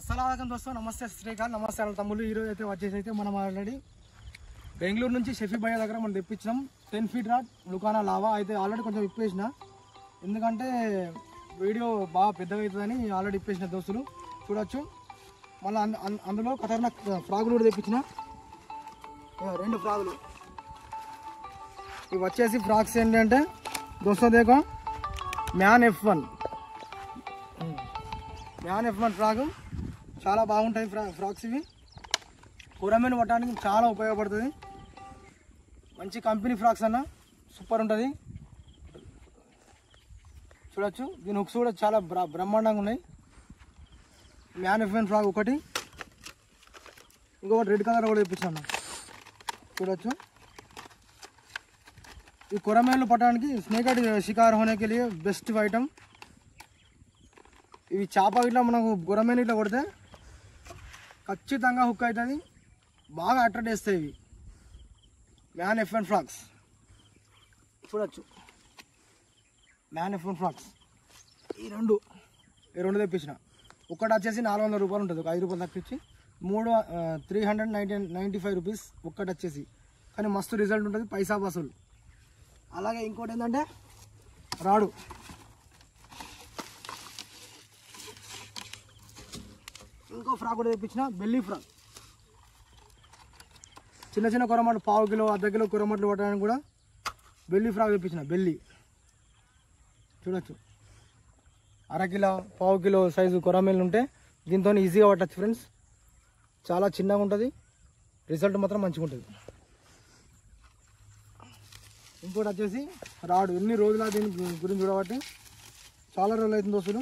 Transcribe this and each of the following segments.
అస్సలాగం దోస్తు నమస్తే శ్రీకాంత్ నమస్తే అన్న తమ్ముళ్ళు ఈరోజు అయితే వచ్చేసి అయితే మనం ఆల్రెడీ బెంగళూరు నుంచి షఫీ భయ్య దగ్గర మనం తెప్పించినాం టెన్ ఫీట్ రాడ్ లుకానా లావా అయితే ఆల్రెడీ కొంచెం ఇప్పేసిన ఎందుకంటే వీడియో బాగా పెద్దగా అవుతుందని ఆల్రెడీ ఇప్పేసిన దోస్తులు చూడొచ్చు మళ్ళీ అంద- అంద- అందులో ఖతర్నాక్ ఫ్రాగులు కూడా తెప్పించిన ఇగో రెండు ఫ్రాగులు ఇవి వచ్చేసి ఫ్రాక్స్ ఏంటంటే దోస్తో దేకో man F one man F one frog చాలా బాగుంటాయి ఫ్రా ఫ్రాక్స్ ఇవి కూరమీను పట్టడానికి చాలా ఉపయోగపడుతుంది మంచి కంపెనీ ఫ్రాక్స్ అన్న సూపర్ ఉంటుంది చూడొచ్చు దీని హుక్స్ కూడా చాలా బ్ర బ్రహ్మాండంగా ఉన్నాయి మ్యాన్ ఎఫ్ వన్ ఫ్రాక్ ఒకటి ఇంకొకటి రెడ్ కలర్ కూడా తెప్పించాను చూడొచ్చు ఈ కొరమేళ్ళు పట్టడానికి స్నేక్ షికార్ హోనేకి లియే బెస్ట్ ఐటమ్ ఇవి చేప ఇట్లా మనకు గురమైన ఇట్లా కొడితే ఖచ్చితంగా హుక్ అవుతుంది బాగా అట్రాక్ట్ చేస్తాయి ఇవి మ్యాన్ ఎఫ్ ఫ్రాక్స్ చూడొచ్చు మ్యాన్ ఎఫ్ ఫ్రాక్స్ ఈ రెండు ఈ రెండు తెప్పించిన ఒక్కటి వచ్చేసి నాలుగు వందల రూపాయలు ఉంటుంది ఒక ఐదు రూపాయలు తప్పించి మూడు three hundred ninety ninety five rupees ఒక్కటి వచ్చేసి కానీ మస్తు రిజల్ట్ ఉంటుంది పైసా వసూలు అలాగే ఇంకోటి ఏంటంటే రాడు ఇంకో ఫ్రాక్ కూడా తెప్పించిన బెల్లీ ఫ్రాక్ చిన్న చిన్న కొరమట్లు పావు కిలో అర్ధ కిలో కొరమట్లు పట్టడానికి కూడా బెల్లీ ఫ్రాక్ తెప్పించిన బెల్లీ చూడొచ్చు అర కిలో పావు కిలో సైజు కొరమేలు ఉంటే దీంతో ఈజీగా పట్టచ్చు ఫ్రెండ్స్ చాలా చిన్నగా ఉంటుంది రిజల్ట్ మాత్రం మంచిగా ఉంటుంది ఇంకోటి వచ్చేసి రాడు ఎన్ని రోజుల దీని గురించి చూడబట్టి చాలా రోజులు అవుతుంది దోస్తులు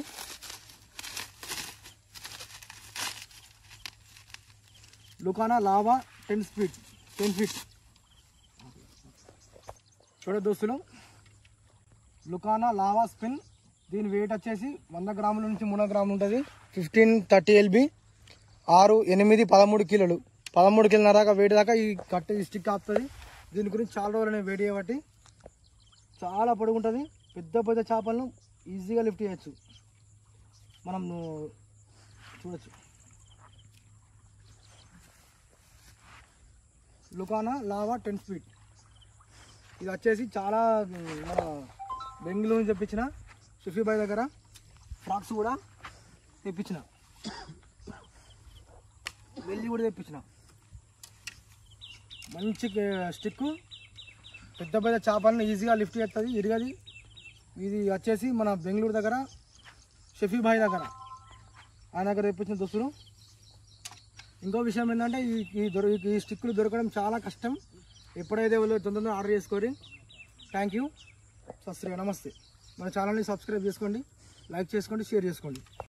లుకానా లావా టెన్ ఫీట్ టెన్ ఫీట్ చూడ దోస్తులు లుకానా లావా స్పిన్ దీని వెయిట్ వచ్చేసి వంద గ్రాముల నుంచి మూడు గ్రాములు ఉంటుంది ఫిఫ్టీన్ థర్టీ ఎల్బి ఆరు ఎనిమిది పదమూడు కిలోలు పదమూడు కిలోల దాకా వెయిట్ దాకా ఈ కట్ట ఈ స్టిక్ ఆపుతుంది దీని గురించి చాలా రోజులు నేను వెయిట్ చేయబట్టి చాలా పొడుగుంటుంది పెద్ద పెద్ద చేపలను ఈజీగా లిఫ్ట్ చేయొచ్చు మనం చూడొచ్చు లుకానా లావా టెన్ ఫీట్ ఇది వచ్చేసి చాలా ఉమ్, మన బెంగళూరు నుంచి తెప్పించిన సుఫీబాయ్ దగ్గర ఫ్రాక్స్ కూడా తెప్పించిన వెళ్ళి కూడా తెప్పించిన మంచి స్టిక్ పెద్ద పెద్ద చేపలను ఈజీగా లిఫ్ట్ చేస్తుంది ఇరగది ఇది వచ్చేసి మన బెంగళూరు దగ్గర షఫీబాయ్ దగ్గర ఆయన దగ్గర తెప్పించిన దుస్తులు ఇంకో విషయం ఏంటంటే ఈ ఈ దొర ఈ స్టిక్కులు దొరకడం చాలా కష్టం ఎప్పుడైతే వాళ్ళు తొందరగా ఆర్డర్ చేసుకోరి థ్యాంక్ యూ సస్త్రీ నమస్తే మన ఛానల్ని సబ్స్క్రైబ్ చేసుకోండి లైక్ చేసుకోండి షేర్ చేసుకోండి